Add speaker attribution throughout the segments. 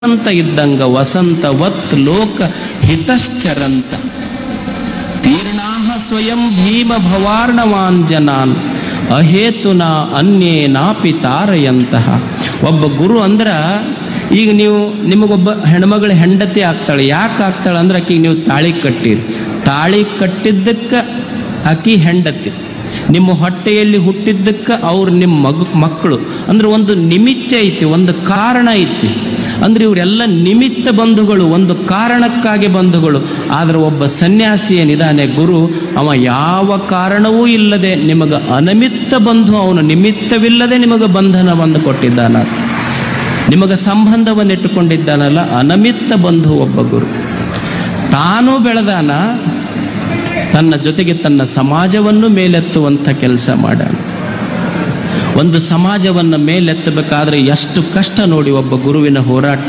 Speaker 1: ಅಂತ ಇದ್ದಂಗ ವಸಂತ ವತ್ ಲೋಕ ಹಿತಶ್ಚರಂತ ತೀರ್ಣಾಹ ಸ್ವಯಂ ಭೀಮ ಭವಾರ್ಣವಾಂಜನಾನ್ ಅಹೇತುನ ಅನ್ಯೇನಾಪಿ ತಾರಯಂತಹ ಒಬ್ಬ ಗುರು ಅಂದ್ರ ಈಗ ನೀವು ನಿಮಗೊಬ್ಬ ಹೆಣ್ಮಗಳ ಹೆಂಡತಿ ಆಗ್ತಾಳೆ ಯಾಕೆ ಆಗ್ತಾಳೆ ಅಂದ್ರೆ ಆಕಿಗೆ ನೀವು ತಾಳಿ ಕಟ್ಟಿರಿ ತಾಳಿ ಕಟ್ಟಿದ್ದಕ್ಕೆ ಆಕಿ ಹೆಂಡತಿ ನಿಮ್ಮ ಹೊಟ್ಟೆಯಲ್ಲಿ ಹುಟ್ಟಿದ್ದಕ್ಕೆ ಅವ್ರು ನಿಮ್ಮ ಮಗ ಮಕ್ಕಳು ಅಂದ್ರೆ ಒಂದು ನಿಮಿತ್ತ ಐತಿ ಒಂದು ಕಾರಣ ಐತಿ ಅಂದ್ರೆ ಇವರೆಲ್ಲ ನಿಮಿತ್ತ ಬಂಧುಗಳು ಒಂದು ಕಾರಣಕ್ಕಾಗಿ ಬಂಧುಗಳು ಆದ್ರೆ ಒಬ್ಬ ಸನ್ಯಾಸಿ ಏನಿದಾನೆ ಗುರು ಅವ ಯಾವ ಕಾರಣವೂ ಇಲ್ಲದೆ ನಿಮಗೆ ಅನಮಿತ್ತ ಬಂಧು ಅವನು ನಿಮಿತ್ತವಿಲ್ಲದೆ ನಿಮಗೆ ಬಂಧನವನ್ನು ಕೊಟ್ಟಿದ್ದಾನ ನಿಮಗೆ ಸಂಬಂಧವನ್ನು ಇಟ್ಟುಕೊಂಡಿದ್ದಾನಲ್ಲ ಅನಮಿತ್ತ ಬಂಧು ಒಬ್ಬ ಗುರು ತಾನು ಬೆಳೆದಾನ ತನ್ನ ಜೊತೆಗೆ ತನ್ನ ಸಮಾಜವನ್ನು ಮೇಲೆತ್ತುವಂಥ ಕೆಲಸ ಮಾಡ್ಯಾನ ಒಂದು ಸಮಾಜವನ್ನು ಮೇಲೆತ್ತಬೇಕಾದ್ರೆ ಎಷ್ಟು ಕಷ್ಟ ನೋಡಿ ಒಬ್ಬ ಗುರುವಿನ ಹೋರಾಟ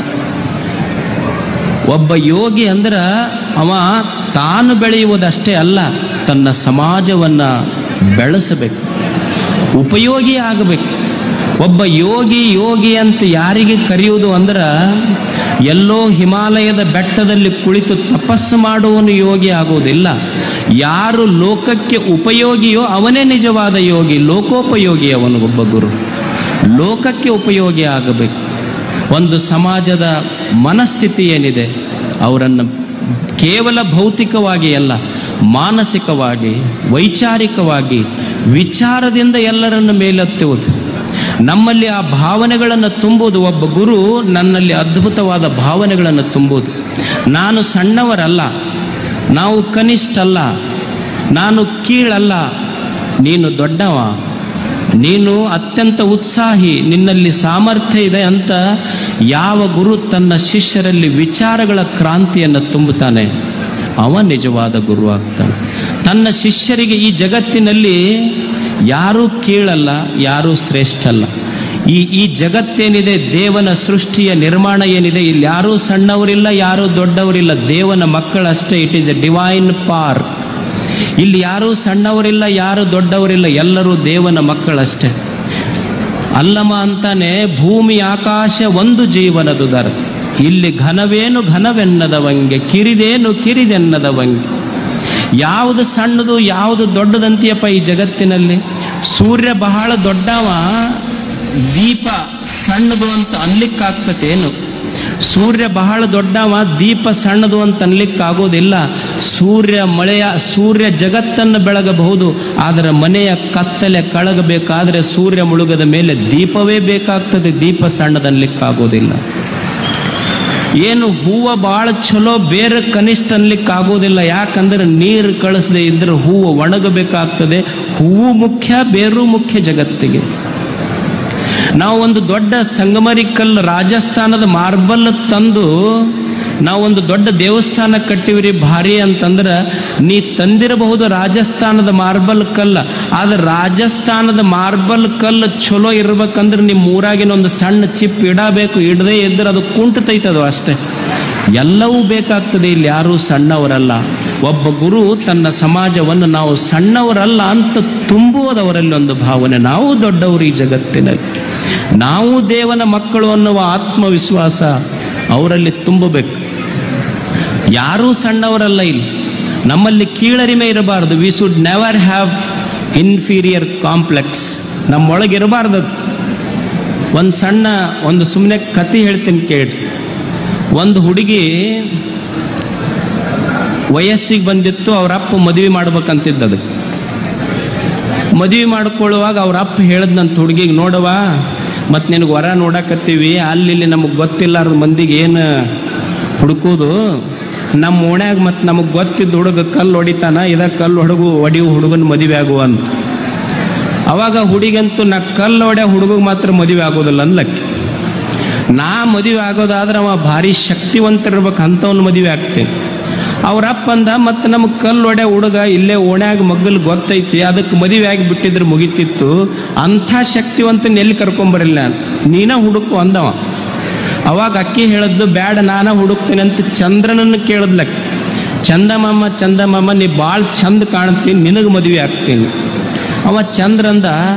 Speaker 1: ಒಬ್ಬ ಯೋಗಿ ಅಂದ್ರ ಅವ ತಾನು ಬೆಳೆಯುವುದಷ್ಟೇ ಅಲ್ಲ ತನ್ನ ಸಮಾಜವನ್ನ ಬೆಳೆಸಬೇಕು ಉಪಯೋಗಿ ಆಗಬೇಕು ಒಬ್ಬ ಯೋಗಿ ಯೋಗಿ ಅಂತ ಯಾರಿಗೆ ಕರೆಯುವುದು ಅಂದ್ರ ಎಲ್ಲೋ ಹಿಮಾಲಯದ ಬೆಟ್ಟದಲ್ಲಿ ಕುಳಿತು ತಪಸ್ಸು ಮಾಡುವನು ಯೋಗಿ ಆಗುವುದಿಲ್ಲ ಯಾರು ಲೋಕಕ್ಕೆ ಉಪಯೋಗಿಯೋ ಅವನೇ ನಿಜವಾದ ಯೋಗಿ ಲೋಕೋಪಯೋಗಿ ಅವನು ಒಬ್ಬ ಗುರು ಲೋಕಕ್ಕೆ ಉಪಯೋಗಿ ಆಗಬೇಕು ಒಂದು ಸಮಾಜದ ಮನಸ್ಥಿತಿ ಏನಿದೆ ಅವರನ್ನು ಕೇವಲ ಭೌತಿಕವಾಗಿ ಅಲ್ಲ ಮಾನಸಿಕವಾಗಿ ವೈಚಾರಿಕವಾಗಿ ವಿಚಾರದಿಂದ ಎಲ್ಲರನ್ನು ಮೇಲೆತ್ತುವುದು ನಮ್ಮಲ್ಲಿ ಆ ಭಾವನೆಗಳನ್ನು ತುಂಬುವುದು ಒಬ್ಬ ಗುರು ನನ್ನಲ್ಲಿ ಅದ್ಭುತವಾದ ಭಾವನೆಗಳನ್ನು ತುಂಬುವುದು ನಾನು ಸಣ್ಣವರಲ್ಲ ನಾವು ಕನಿಷ್ಠ ಅಲ್ಲ ನಾನು ಕೀಳಲ್ಲ ನೀನು ದೊಡ್ಡವ ನೀನು ಅತ್ಯಂತ ಉತ್ಸಾಹಿ ನಿನ್ನಲ್ಲಿ ಸಾಮರ್ಥ್ಯ ಇದೆ ಅಂತ ಯಾವ ಗುರು ತನ್ನ ಶಿಷ್ಯರಲ್ಲಿ ವಿಚಾರಗಳ ಕ್ರಾಂತಿಯನ್ನು ತುಂಬುತ್ತಾನೆ ಅವ ನಿಜವಾದ ಗುರು ಆಗ್ತಾನೆ ತನ್ನ ಶಿಷ್ಯರಿಗೆ ಈ ಜಗತ್ತಿನಲ್ಲಿ ಯಾರೂ ಕೀಳಲ್ಲ ಯಾರೂ ಶ್ರೇಷ್ಠ ಅಲ್ಲ ಈ ಈ ಜಗತ್ತೇನಿದೆ ದೇವನ ಸೃಷ್ಟಿಯ ನಿರ್ಮಾಣ ಏನಿದೆ ಇಲ್ಲಿ ಯಾರೂ ಸಣ್ಣವರಿಲ್ಲ ಯಾರೂ ದೊಡ್ಡವರಿಲ್ಲ ದೇವನ ಮಕ್ಕಳಷ್ಟೇ it is a divine park ಇಲ್ಲಿ ಯಾರೂ ಸಣ್ಣವರಿಲ್ಲ ಯಾರು ದೊಡ್ಡವರಿಲ್ಲ ಎಲ್ಲರೂ ದೇವನ ಮಕ್ಕಳಷ್ಟೇ ಅಲ್ಲಮ ಅಂತಾನೆ ಭೂಮಿ ಆಕಾಶ ಒಂದು ಜೀವನದುದರ ಇಲ್ಲಿ ಘನವೇನು ಘನವೆನ್ನದವಂಗೆ ಕಿರಿದೇನು ಕಿರಿದೆನ್ನದವಂಗೆ ಯಾವುದು ಸಣ್ಣದು ಯಾವುದು ದೊಡ್ಡದಂತೀಯಪ್ಪ ಈ ಜಗತ್ತಿನಲ್ಲಿ ಸೂರ್ಯ ಬಹಳ ದೊಡ್ಡವ ದೀಪ ಸಣ್ಣದು ಅಂತ ಅನ್ಲಿಕ್ಕಾಗ್ತದೇನು ಸೂರ್ಯ ಬಹಳ ದೊಡ್ಡವ ದೀಪ ಸಣ್ಣದು ಅಂತ ಅನ್ಲಿಕ್ಕಾಗೋದಿಲ್ಲ ಸೂರ್ಯ ಮಳೆಯ ಸೂರ್ಯ ಜಗತ್ತನ್ನು ಬೆಳಗಬಹುದು ಆದರೆ ಮನೆಯ ಕತ್ತಲೆ ಕಳಗಬೇಕಾದ್ರೆ ಸೂರ್ಯ ಮುಳುಗದ ಮೇಲೆ ದೀಪವೇ ಬೇಕಾಗ್ತದೆ ದೀಪ ಸಣ್ಣದನ್ಲಿಕ್ಕಾಗೋದಿಲ್ಲ ಏನು ಹೂವ ಭಾಳ ಚಲೋ ಬೇರೆ ಕನಿಷ್ಠ ಅನ್ಲಿಕ್ಕಾಗೋದಿಲ್ಲ ಯಾಕಂದ್ರೆ ನೀರು ಕಳಿಸದೆ ಇದ್ರೆ ಹೂವು ಒಣಗಬೇಕಾಗ್ತದೆ ಹೂವು ಮುಖ್ಯ ಬೇರು ಮುಖ್ಯ ಜಗತ್ತಿಗೆ ನಾವು ಒಂದು ದೊಡ್ಡ ಸಂಗಮರಿ ಕಲ್ಲು ರಾಜಸ್ಥಾನದ ಮಾರ್ಬಲ್ ತಂದು ನಾವು ಒಂದು ದೊಡ್ಡ ದೇವಸ್ಥಾನ ಕಟ್ಟಿವ್ರಿ ಭಾರಿ ಅಂತಂದ್ರೆ ನೀ ತಂದಿರಬಹುದು ರಾಜಸ್ಥಾನದ ಮಾರ್ಬಲ್ ಕಲ್ಲ ಆದ್ರೆ ರಾಜಸ್ಥಾನದ ಮಾರ್ಬಲ್ ಕಲ್ಲು ಚಲೋ ಇರ್ಬೇಕಂದ್ರೆ ನಿಮ್ಮ ಊರಾಗಿನ ಒಂದು ಸಣ್ಣ ಚಿಪ್ ಇಡಬೇಕು ಇಡದೇ ಇದ್ರೆ ಅದು ಕುಂಟತೈತದು ಅಷ್ಟೇ ಎಲ್ಲವೂ ಬೇಕಾಗ್ತದೆ ಇಲ್ಲಿ ಯಾರೂ ಸಣ್ಣವರಲ್ಲ ಒಬ್ಬ ಗುರು ತನ್ನ ಸಮಾಜವನ್ನು ನಾವು ಸಣ್ಣವರಲ್ಲ ಅಂತ ತುಂಬುವುದವರಲ್ಲಿ ಒಂದು ಭಾವನೆ ನಾವು ದೊಡ್ಡವರು ಈ ಜಗತ್ತಿನಲ್ಲಿ ನಾವು ದೇವನ ಮಕ್ಕಳು ಅನ್ನುವ ಆತ್ಮವಿಶ್ವಾಸ ಅವರಲ್ಲಿ ತುಂಬಬೇಕು ಯಾರೂ ಸಣ್ಣವರಲ್ಲ ಇಲ್ಲಿ ನಮ್ಮಲ್ಲಿ ಕೀಳರಿಮೆ ಇರಬಾರದು we should never have inferior complex ನಮ್ಮೊಳಗೆ ಇರಬಾರ್ದು ಒಂದು ಸಣ್ಣ ಒಂದು ಸುಮ್ಮನೆ ಕತೆ ಹೇಳ್ತೀನಿ ಕೇಳಿ ಒಂದು ಹುಡುಗಿ ವಯಸ್ಸಿಗೆ ಬಂದಿತ್ತು ಅವ್ರ ಅಪ್ಪ ಮದುವೆ ಮಾಡ್ಬೇಕಂತಿದ್ದ ಅದಕ್ಕೆ ಮದುವೆ ಮಾಡ್ಕೊಳ್ಳುವಾಗ ಅವ್ರ ಅಪ್ಪ ಹೇಳ್ದಂತ ಹುಡುಗಿಗೆ ನೋಡವ ಮತ್ತು ನಿನಗೆ ವರ ನೋಡಕತ್ತೀವಿ ಅಲ್ಲಿ ಇಲ್ಲಿ ನಮಗೆ ಗೊತ್ತಿಲ್ಲಾರ್ದ ಮಂದಿಗೆ ಏನು ಹುಡುಕೋದು ನಮ್ಮ ಓಣ್ಯಾಗ ಮತ್ತು ನಮಗೆ ಗೊತ್ತಿದ್ದ ಹುಡುಗ ಕಲ್ಲು ಹೊಡಿತಾನ ಇದ ಕಲ್ಲು ಹುಡುಗು ಹೊಡಿಯು ಹುಡುಗನ ಮದುವೆ ಆಗುವ ಅಂತ ಅವಾಗ ಹುಡುಗಂತೂ ನಾ ಕಲ್ಲು ಹೊಡ್ಯ ಹುಡುಗಗೆ ಮಾತ್ರ ಮದುವೆ ಆಗೋದಿಲ್ಲ ಅನ್ಲಕ್ಕೆ ನಾ ಮದುವೆ ಆಗೋದಾದ್ರೆ ಅವ ಭಾರಿ ಶಕ್ತಿವಂತರಿರ್ಬೇಕು ಅಂಥವ್ನ ಮದುವೆ ಆಗ್ತೇನೆ ಅವ್ರ ಅಪ್ಪ ಅಂದ ಮತ್ತು ನಮಗೆ ಕಲ್ಲು ಹೊಡೆ ಹುಡುಗ ಇಲ್ಲೇ ಓಣ್ಯಾಗ ಮಗ್ಗಲ್ ಗೊತ್ತೈತಿ ಅದಕ್ಕೆ ಮದುವೆ ಆಗಿ ಬಿಟ್ಟಿದ್ರೆ ಮುಗಿತಿತ್ತು ಅಂಥ ಶಕ್ತಿವಂತನ ಎಲ್ಲಿ ಕರ್ಕೊಂಬರಿಲ್ಲ ನಾನು ನೀನ ಹುಡುಕು ಅಂದವ ಅವಾಗ ಅಕ್ಕಿ ಹೇಳದ್ದು ಬ್ಯಾಡ ನಾನ ಹುಡುಕ್ತೀನಿ ಅಂತ ಚಂದ್ರನನ್ನು ಕೇಳದ್ಲಕ್ಕೆ ಚಂದಮಾಮ ಚಂದಮಾಮ ನೀ ಭಾಳ ಚಂದ ಕಾಣ್ತೀನಿ ನಿನಗೆ ಮದುವೆ ಆಗ್ತೀನಿ ಅವ ಚಂದ್ರ ಅಂದ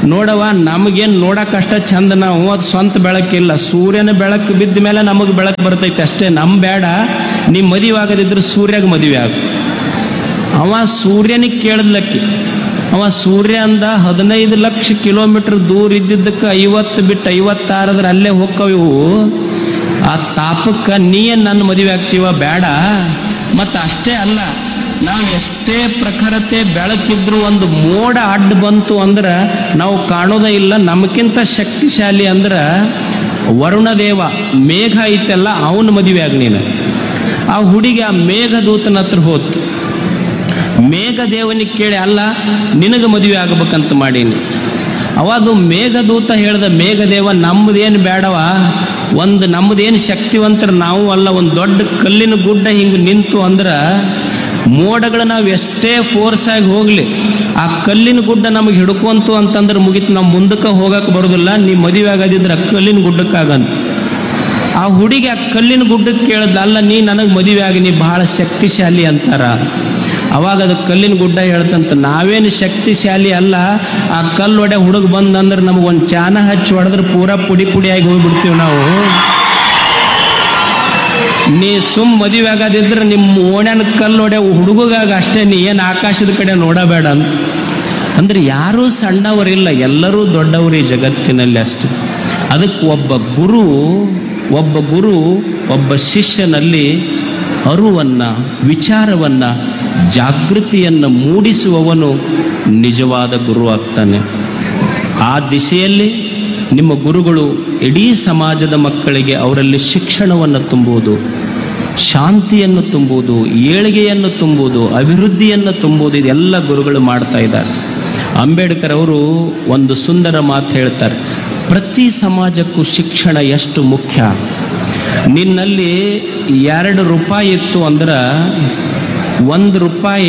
Speaker 1: ನೋಡವ ನಮಗೇನ್ ನೋಡಕ್ಕಷ್ಟ ಚಂದ ನಾವು ಅದು ಸ್ವಂತ ಬೆಳಕಿಲ್ಲ ಸೂರ್ಯನ ಬೆಳಕು ಬಿದ್ದ ಮೇಲೆ ನಮಗೆ ಬೆಳಕು ಬರ್ತೈತೆ ಅಷ್ಟೇ ನಮ್ ಬೇಡ ನೀ ಮದುವೆ ಆಗದಿದ್ರೆ ಸೂರ್ಯಾಗ ಮದುವೆ ಆಗ ಅವ ಸೂರ್ಯನಿಗೆ ಕೇಳದ್ಲಕ್ಕಿ ಅವ ಸೂರ್ಯ ಅಂದ ಹದಿನೈದು ಲಕ್ಷ ಕಿಲೋಮೀಟರ್ ದೂರ ಇದ್ದಿದ್ದಕ್ಕೆ ಐವತ್ತು ಬಿಟ್ಟು ಐವತ್ತಾರದ್ರ ಅಲ್ಲೇ ಹೋಕ್ಕವ ಇವು ಆ ತಾಪಕ್ಕೆ ನೀಯೇ ನನ್ನ ಮದುವೆ ಆಗ್ತೀವ ಬೇಡ ಮತ್ತು ಅಷ್ಟೇ ಅಲ್ಲ ನಾವು ಎಷ್ಟೇ ಪ್ರಖರತೆ ಬೆಳಕಿದ್ರು ಒಂದು ಮೋಡ ಅಡ್ಡ ಬಂತು ಅಂದ್ರೆ ನಾವು ಕಾಣೋದೇ ಇಲ್ಲ ನಮಗಿಂತ ಶಕ್ತಿಶಾಲಿ ಅಂದ್ರೆ ವರುಣದೇವ ಮೇಘ ಐತೆಲ್ಲ ಅವನ ಮದುವೆ ಆಗ ನೀನು ಆ ಹುಡುಗಿ ಆ ಮೇಘದೂತನ ಹತ್ರ ಹೋತು ಮೇಘದೇವನಿಗೆ ಕೇಳಿ ಅಲ್ಲ ನಿನಗೆ ಮದುವೆ ಆಗ್ಬೇಕಂತ ಮಾಡೀನಿ ಅವಾಗ ಮೇಘದೂತ ಹೇಳ್ದ ಮೇಘದೇವ ನಮ್ಮದೇನು ಬೇಡವ ಒಂದು ನಮ್ಮದೇನು ಶಕ್ತಿವಂತರ ನಾವು ಅಲ್ಲ ಒಂದು ದೊಡ್ಡ ಕಲ್ಲಿನ ಗುಡ್ಡ ಹಿಂಗೆ ನಿಂತು ಅಂದ್ರೆ ಮೋಡಗಳು ನಾವು ಎಷ್ಟೇ ಫೋರ್ಸ್ ಆಗಿ ಹೋಗ್ಲಿ ಆ ಕಲ್ಲಿನ ಗುಡ್ಡ ನಮಗೆ ಹಿಡ್ಕೊಂತು ಅಂತಂದ್ರೆ ಮುಗಿತು ನಾವು ಮುಂದಕ್ಕೆ ಹೋಗಕ್ಕೆ ಬರೋದಿಲ್ಲ ನೀ ಮದುವೆ ಆಗೋದಿದ್ರೆ ಆ ಕಲ್ಲಿನ ಗುಡ್ಡಕ್ಕಾಗಂತ ಆ ಹುಡುಗಿ ಆ ಕಲ್ಲಿನ ಗುಡ್ಡಕ್ಕೆ ಕೇಳ್ದ ಅಲ್ಲ ನೀ ನನಗೆ ಮದುವೆ ಆಗಿ ನೀ ಬಹಳ ಶಕ್ತಿಶಾಲಿ ಅಂತಾರ ಅವಾಗ ಅದು ಕಲ್ಲಿನ ಗುಡ್ಡ ಹೇಳ್ತಂತ ನಾವೇನು ಶಕ್ತಿಶಾಲಿ ಅಲ್ಲ ಆ ಕಲ್ಲು ಒಡೆ ಹುಡುಗ ಬಂದಂದ್ರೆ ನಮಗೆ ಒಂದು ಚಾನ ಹಚ್ಚಿ ಹೊಡೆದ್ರೆ ಪೂರಾ ಪುಡಿ ಪುಡಿಯಾಗಿ ಹೋಗ್ಬಿಡ್ತೀವಿ ನಾವು ನೀ ಸುಮ್ ಮದುವೆ ಆಗೋದಿದ್ರೆ ನಿಮ್ಮ ಓಣ್ಯಾನ ಕಲ್ಲು ಹೊಡೆ ಹುಡುಗಗಾಗ ಅಷ್ಟೇ ನೀ ಏನು ಆಕಾಶದ ಕಡೆ ನೋಡಬೇಡ ಅಂತ ಅಂದ್ರೆ ಯಾರೂ ಸಣ್ಣವರಿಲ್ಲ ಎಲ್ಲರೂ ದೊಡ್ಡವರು ಈ ಜಗತ್ತಿನಲ್ಲಿ ಅಷ್ಟೆ ಅದಕ್ಕೆ ಒಬ್ಬ ಗುರು ಒಬ್ಬ ಗುರು ಒಬ್ಬ ಶಿಷ್ಯನಲ್ಲಿ ಅರುವನ್ನ ವಿಚಾರವನ್ನ ಜಾಗೃತಿಯನ್ನು ಮೂಡಿಸುವವನು ನಿಜವಾದ ಗುರು ಆಗ್ತಾನೆ ಆ ದಿಶೆಯಲ್ಲಿ ನಿಮ್ಮ ಗುರುಗಳು ಇಡೀ ಸಮಾಜದ ಮಕ್ಕಳಿಗೆ ಅವರಲ್ಲಿ ಶಿಕ್ಷಣವನ್ನು ತುಂಬುವುದು ಶಾಂತಿಯನ್ನು ತುಂಬುವುದು ಏಳಿಗೆಯನ್ನು ತುಂಬುವುದು ಅಭಿವೃದ್ಧಿಯನ್ನು ತುಂಬುವುದು ಇದೆಲ್ಲ ಗುರುಗಳು ಮಾಡ್ತಾ ಇದ್ದಾರೆ ಅಂಬೇಡ್ಕರ್ ಅವರು ಒಂದು ಸುಂದರ ಮಾತು ಹೇಳ್ತಾರೆ ಪ್ರತಿ ಸಮಾಜಕ್ಕೂ ಶಿಕ್ಷಣ ಎಷ್ಟು ಮುಖ್ಯ ನಿನ್ನಲ್ಲಿ ಎರಡು ರೂಪಾಯಿ ಇತ್ತು ಅಂದ್ರೆ ಒಂದು ರೂಪಾಯಿ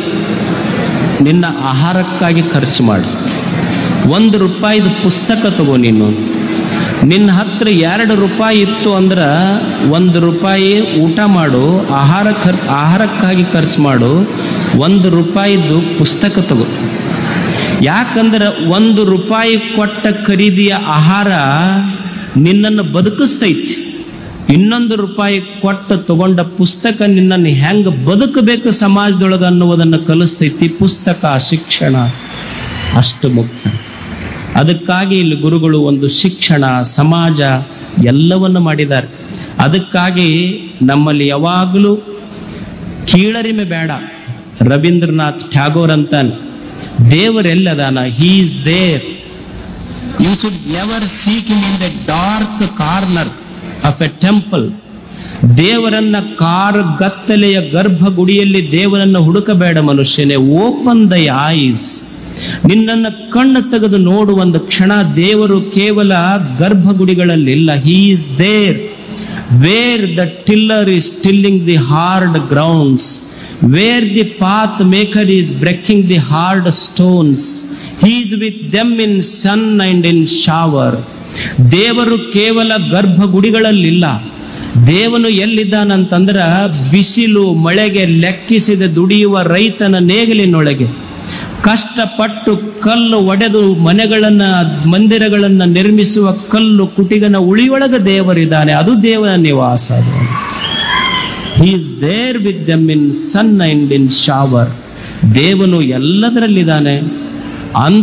Speaker 1: ನಿನ್ನ ಆಹಾರಕ್ಕಾಗಿ ಖರ್ಚು ಮಾಡಿ ಒಂದು ರೂಪಾಯಿದು ಪುಸ್ತಕ ತಗೋ ನೀನು ನಿನ್ನ ಹತ್ರ ಎರಡು ರೂಪಾಯಿ ಇತ್ತು ಅಂದ್ರೆ ಒಂದು ರೂಪಾಯಿ ಊಟ ಮಾಡು ಆಹಾರ ಖರ್ ಆಹಾರಕ್ಕಾಗಿ ಖರ್ಚು ಮಾಡು ಒಂದು ರೂಪಾಯಿದು ಪುಸ್ತಕ ತಗೋ ಯಾಕಂದ್ರೆ ಒಂದು ರೂಪಾಯಿ ಕೊಟ್ಟ ಖರೀದಿಯ ಆಹಾರ ನಿನ್ನನ್ನು ಬದುಕಿಸ್ತೈತಿ ಇನ್ನೊಂದು ರೂಪಾಯಿ ಕೊಟ್ಟು ತಗೊಂಡ ಪುಸ್ತಕ ನಿನ್ನನ್ನು ಹೆಂಗ ಬದುಕಬೇಕು ಸಮಾಜದೊಳಗೆ ಅನ್ನುವುದನ್ನು ಕಲಿಸ್ತೈತಿ ಪುಸ್ತಕ ಶಿಕ್ಷಣ ಅಷ್ಟು ಮುಖ್ಯ ಅದಕ್ಕಾಗಿ ಇಲ್ಲಿ ಗುರುಗಳು ಒಂದು ಶಿಕ್ಷಣ ಸಮಾಜ ಎಲ್ಲವನ್ನು ಮಾಡಿದ್ದಾರೆ ಅದಕ್ಕಾಗಿ ನಮ್ಮಲ್ಲಿ ಯಾವಾಗಲೂ ಕೀಳರಿಮೆ ಬೇಡ ರವೀಂದ್ರನಾಥ್ ಟ್ಯಾಗೋರ್ ಅಂತಾನೆ ದೇವರೆಲ್ಲದಾನ he is there you should never seek in the dark corner of a temple ದೇವರನ್ನ ಕಾರ್ ಗತ್ತಲೆಯ ಗರ್ಭಗುಡಿಯಲ್ಲಿ ದೇವರನ್ನ ಹುಡುಕಬೇಡ ಮನುಷ್ಯನೇ ಓಪನ್ ದ ಐಸ್ ನಿನ್ನನ್ನ ಕಣ್ಣು ತೆಗೆದು ನೋಡುವ ಒಂದು ಕ್ಷಣ ದೇವರು ಕೇವಲ ಗರ್ಭಗುಡಿಗಳಲ್ಲಿ ಇಲ್ಲ he is there where the tiller is tilling the hard grounds where the path maker is breaking the hard stones he is with them in sun and in shower ದೇವರು ಕೇವಲ ಗರ್ಭಗುಡಿಗಳಲ್ಲಿಲ್ಲ ದೇವನು ಎಲ್ಲಿದ್ದಾನಂತಂದ್ರ ಬಿಸಿಲು ಮಳೆಗೆ ಲೆಕ್ಕಿಸಿದ ದುಡಿಯುವ ರೈತನ ನೇಗಿಲಿನೊಳಗೆ ಕಷ್ಟಪಟ್ಟು ಕಲ್ಲು ಒಡೆದು ಮನೆಗಳನ್ನ ಮಂದಿರಗಳನ್ನ ನಿರ್ಮಿಸುವ ಕಲ್ಲು ಕುಟಿಗನ ಉಳಿಯೊಳಗ ದೇವರಿದ್ದಾನೆ ಅದು ದೇವರ ನಿವಾಸ ಅದು is there with them in sun and in shower ದೇವನು ಎಲ್ಲದರಲ್ಲಿದ್ದಾನೆ ಅಂತ